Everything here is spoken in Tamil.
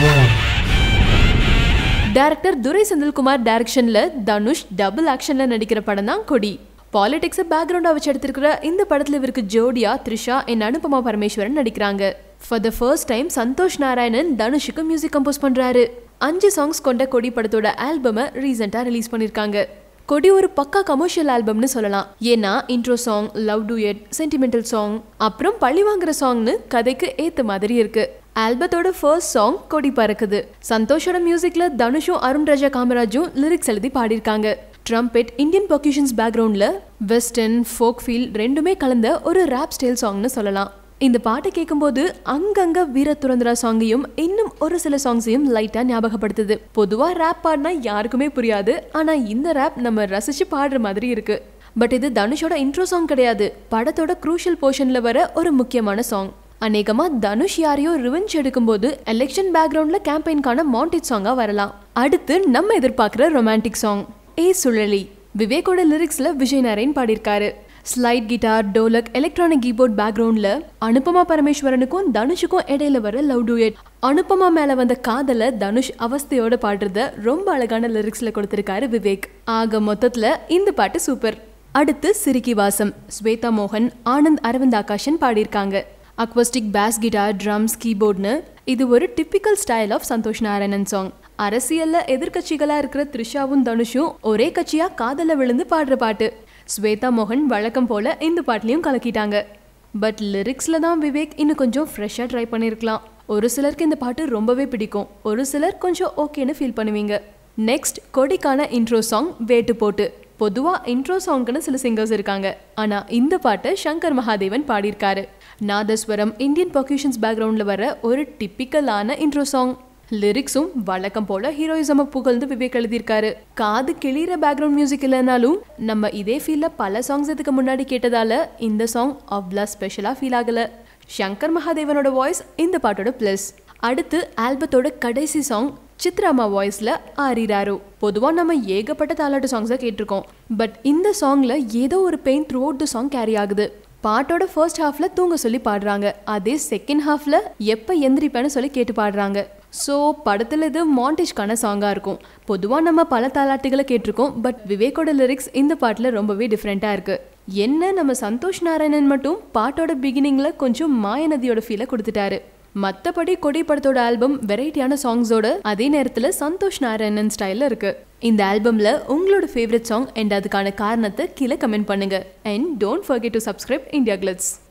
டைரக்டர் துரை செந்தில்குமார் டைரக்ஷன்ல தனுஷ் டபுள் ஆக்ஷன்ல நடிக்கிற படம் தான் கொடி பாலிடிக்ஸை பேக்ரவுண்டா வச்சு எடுத்திருக்கிற இந்த படத்துல இவருக்கு ஜோடியா த்ரிஷா என் அனுபமா பரமேஸ்வரன் நடிக்கிறாங்க for the first time Santhosh Narayanan தனுஷுக்கு மியூசிக் கம்போஸ் பண்றாரு அஞ்சு சாங்ஸ் கொண்ட கொடி படத்தோட ஆல்பமை ரீசெண்டா ரிலீஸ் பண்ணிருக்காங்க கொடி ஒரு பக்கா கமர்ஷியல் ஆல்பம்னு சொல்லலாம் ஏன்னா intro song love duet sentimental song அப்புறம் பழி வாங்குற சாங்னு கதைக்கு ஏத்த மாதிரி இருக்கு ஆல்பத்தோட ஃபர்ஸ்ட் சாங் கொடி பறக்குது சந்தோஷோட மியூசிக்ல தனுஷும் அருண் ராஜா காமராஜும் லிரிக்ஸ் எழுதி பாடியிருக்காங்க ட்ரம்பெட் இந்தியன் பர்க்யூஷன்ஸ் பேக்ரவுண்ட்ல வெஸ்டர்ன் ஃபோக் ஃபீல் ரெண்டுமே கலந்த ஒரு ரேப் ஸ்டைல் சாங்னு சொல்லலாம் இந்த பாட்டை கேட்கும்போது அங்கங்க வீர துரந்தரா சாங்கையும் இன்னும் ஒரு சில சாங்ஸையும் லைட்டா ஞாபகப்படுத்துது பொதுவா ரேப் பாடினா யாருக்குமே புரியாது ஆனா இந்த ரேப் நம்ம ரசிச்சு பாடுற மாதிரி இருக்கு பட் இது தனுஷோட இன்ட்ரோ சாங் கிடையாது படத்தோட க்ரூஷியல் போர்ஷன்ல வர ஒரு முக்கியமான சாங் அநேகமா தனுஷ் யாரையோ ரிவெஞ்ச் எடுக்கும்போது எலெக்ஷன் பேக்ரவுண்ட்ல கேம்பெயின்கான மாண்டேஜ் சாங்கா வரலாம் அடுத்து நம்ம எதிர்பார்க்குற ரொமான்டிக் சாங் ஏ சுழலி விவேக்கோட லிரிக்ஸ்ல விஜய் நரேன் பாடியிருக்காரு slide guitar dholak electronic keyboard பேக்ரவுண்ட்ல அனுபமா பரமேஸ்வரனுக்கும் தனுஷுக்கும் இடையில வர லவ் டூயட் அனுபமா மேல வந்த காதல தனுஷ் அவஸ்தையோட பாடுறத ரொம்ப அழகான லிரிக்ஸ்ல கொடுத்திருக்காரு விவேக் ஆக மொத்தத்துல இந்த பாட்டு சூப்பர் அடுத்து சிரிக்கி வாசம் ஸ்வேதா மோகன் ஆனந்த் அரவிந்த் ஆகாஷன் பாடியிருக்காங்க அக்வஸ்டிக் பேஸ் கிட்டார் ட்ரம்ஸ் கீபோர்ட்னு இது ஒரு typical style of Santhosh Narayanan song அரசியல்ல எதிர்க்கட்சிகளா இருக்கிற த்ரிஷாவும் தனுஷும் ஒரே கட்சியா காதல விழுந்து பாடுற பாட்டு ஸ்வேதா மோகன் வழக்கம் போல இந்த பாட்டுலயும் கலக்கிட்டாங்க பட் லிரிக்ஸ்ல தான் விவேக் இன்னும் கொஞ்சம் ஃப்ரெஷ்ஷாக ட்ரை பண்ணியிருக்கலாம் ஒரு சிலருக்கு இந்த பாட்டு ரொம்பவே பிடிக்கும் ஒரு சிலர் கொஞ்சம் ஓகேன்னு ஃபீல் பண்ணுவீங்க நெக்ஸ்ட் கொடிக்கான இன்ட்ரோ சாங் வேட்டு போட்டு பொதுவா இன்ட்ரோ சாங்க்குன்னு சில சிங்கர்ஸ் இருக்காங்க ஆனா இந்த பாட்டை சங்கர் மகாதேவன் பாடியிருக்காரு நாதஸ்வரம் இந்தியன் பர்க்யூஷன்ஸ் பேக்ரவுண்ட்ல வர ஒரு டிப்பிக்கலான இன்ட்ரோ சாங் லிரிக்ஸும் வழக்கம் போல ஹீரோயிசம புகழ்ந்து விவேக் எழுதியிருக்காரு காது கிளியிற பேக்ரவுண்ட் மியூசிக் இல்லைனாலும் நம்ம இதே ஃபீல்ல பல சாங்ஸ் இதுக்கு முன்னாடி கேட்டதால இந்த சாங் அவ்வளோ ஸ்பெஷலா ஃபீல் ஆகல சங்கர் மகாதேவனோட வாய்ஸ் இந்த பாட்டோட ப்ளஸ் அடுத்து ஆல்பத்தோட கடைசி சாங் சித்ராமா வாய்ஸ்ல ஆரிராரோ பொதுவா நம்ம ஏகப்பட்ட தாலாட்டு சாங்ஸை கேட்டிருக்கோம் பட் இந்த சாங்ல ஏதோ ஒரு pain throughout the song carry ஆகுது பாட்டோட ஃபர்ஸ்ட் ஹாஃப்ல தூங்க சொல்லி பாடுறாங்க அதே செகண்ட் ஹாஃப்ல எப்ப எந்திரிப்பேன்னு சொல்லி கேட்டு பாடுறாங்க ஸோ படத்தில் இது மாண்டேஜ்க்கான சாங்காக இருக்கும் பொதுவாக நம்ம பல தாலாட்டுகளை கேட்டிருக்கோம் பட் விவேக்கோட லிரிக்ஸ் இந்த பாட்டில் ரொம்பவே டிஃப்ரெண்ட்டாக இருக்கு என்ன நம்ம சந்தோஷ் நாராயணன் மட்டும் பாட்டோட பிகினிங்கில் கொஞ்சம் மாயநதியோட ஃபீலை கொடுத்துட்டாரு மற்றபடி கொடி படத்தோட ஆல்பம் வெரைட்டியான சாங்ஸோட அதே நேரத்தில் சந்தோஷ் நாராயணன் ஸ்டைலில் இருக்கு இந்த ஆல்பமில் உங்களோட ஃபேவரட் சாங் அண்ட் அதுக்கான காரணத்தை கீழே கமெண்ட் பண்ணுங்க and don't forget to subscribe India Glitz